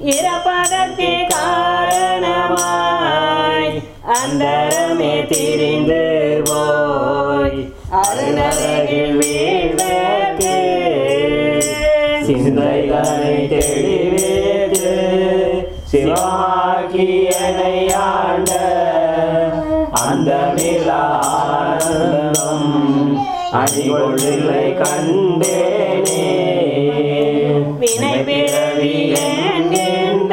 இறப்பதற்கு காரணமாய் அந்தரமே திரிந்து போய் அருணகில் வீழ்வதற்கு சிந்தைகளை தெளிவேற்று சிவாக்கியனை ஆண்ட அந்த ஆனந்தம் அடிகொள்ளில்லை கண்டேனே வினை பிறவி என்கின்ற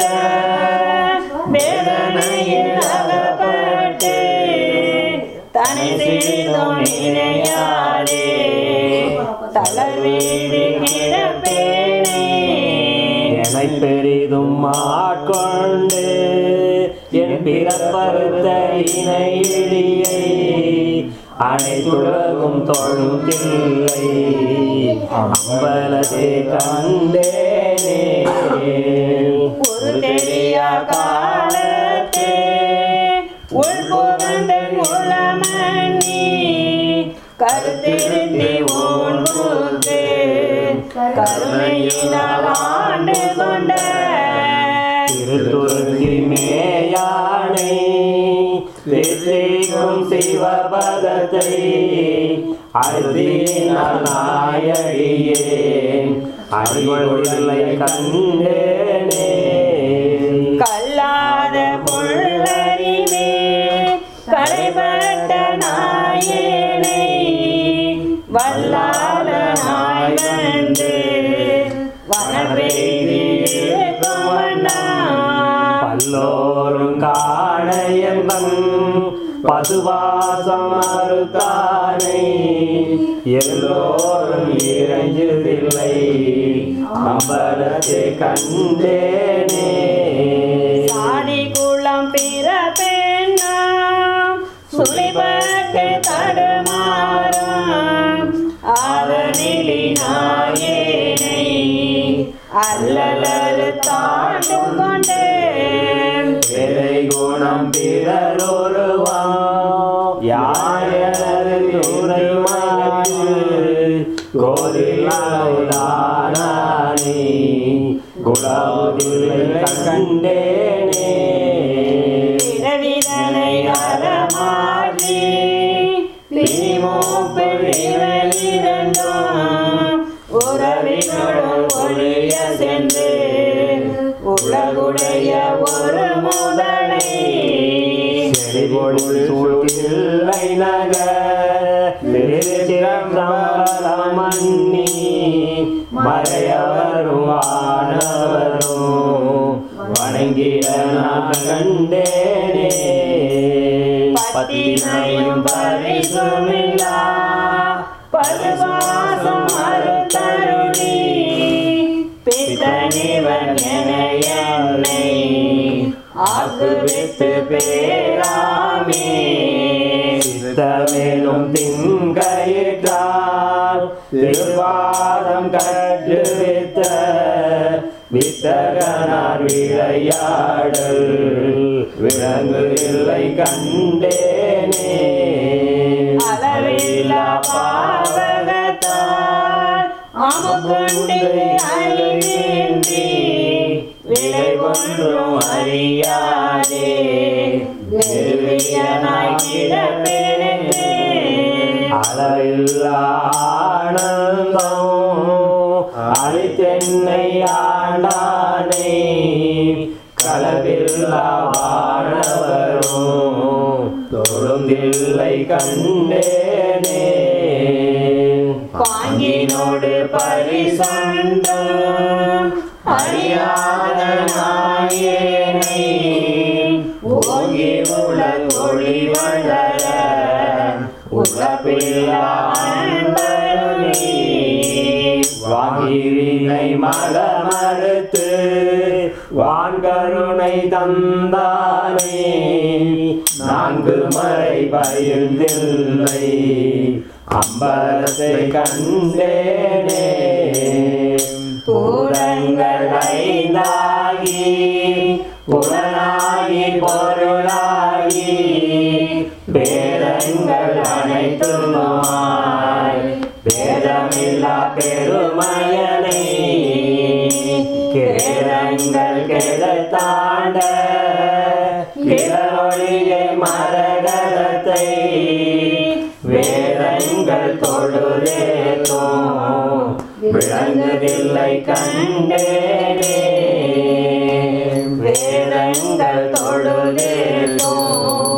வேதனையில் அகப்பட்டு தனி சிறிதும் நினையாதே தளர்வீடு கிடப்பேனே என்னை பெரிதும் ஆட்கொண்டு என் பிறப்பறுத்த இணை இழியை அனைத்துலகும் தொழுகில்லை அம்பலத்தை கண்டேனே ஒரு தெரியா காலத்தே உள்புகந்தன் உளமணி கருத்திருந்தி உன் புக்கு கருணையினால் ஆண்டு கொண்ட திருத்துருத்தி மேயானை வெற்றிக்கும் சிவபதத்தை அறுதியினால் நாயடியே அறிவொழிலை கண்டேனே கல்லாத புள்ளறிவே கடைபட்ட நாயேனை வல்லாத நாய் வந்து வனப்பெய்தி பல்லோரும் காண என்பன் பசுவாசம் மறுத்தானை எல்லோரும் இறைஞ்சதில்லை அம்பலத்தை கண்டேனே சாதி குளம் பிறப்பெண்ணாம் சுழிபட்டு தடுமாறும் ஆதனிலி நாயேனை அல்லலறு தாண்டு கொண்டேன் பிறை குணம் பிறருருவாம் யாயனது துறை கோதிலானே குலாதில்லை கண்டேனே பிறவிதனை அறமாறி பிரிமூப்பு இரண்டும் உறவினோடும் ஒழிய சென்று உலகுடைய ஒரு முதலை செறிபொழி சூழ்கில்லை நகர் திருச்சிரம்பலம் மன்னி மறையவரும் வானவரும் வணங்கிட நான் கண்டேனே பத்தினையும் பரிசுமில்லா பருவாசம் மறுத்தருளி பித்தனிவன் என என்னை ஆக்குவித்து பேராமே சித்தமேலும் திங்கயிற்றால் திருவாதம் கற்றுவித்த வித்தகனார் விளையாடல் விலங்கு இல்லை கண்டேனே அளவில்லா பாவகத்தால் அமுக்குண்டு அறிவின்றி விலை ஒன்றும் அறியாதே வெறுவியனாய் கிடப்பேனே அளவில்லா ஆனந்தம் அழித்தென்னை ஆண்டானே களவில்லா வானவரும் தொழுந்தில்லை கண்டேனே பாங்கினோடு பரிசண்டு அறியாத நாயேனை ஓங்கி உலகொழி வளர உலப்பில்லா அன்பருளி வாங்கினை மலமறுத்து வான்கருணை தந்தானே நான்கு மறை பயிர்ந்தில்லை அம்பலத்தை கண்டேனே பூரங்கள் ஐந்தாகி புலனாகி பொருளாகி பேரங்கள் அனைத்துமாய் பேதமில்லா பெருமையனை கேர வேதங்கள் கெடுத்தாண்ட இளொழியை மரகதத்தை வேதங்கள் தொழுதேத்தோம் விளங்குதில்லை கண்டேனே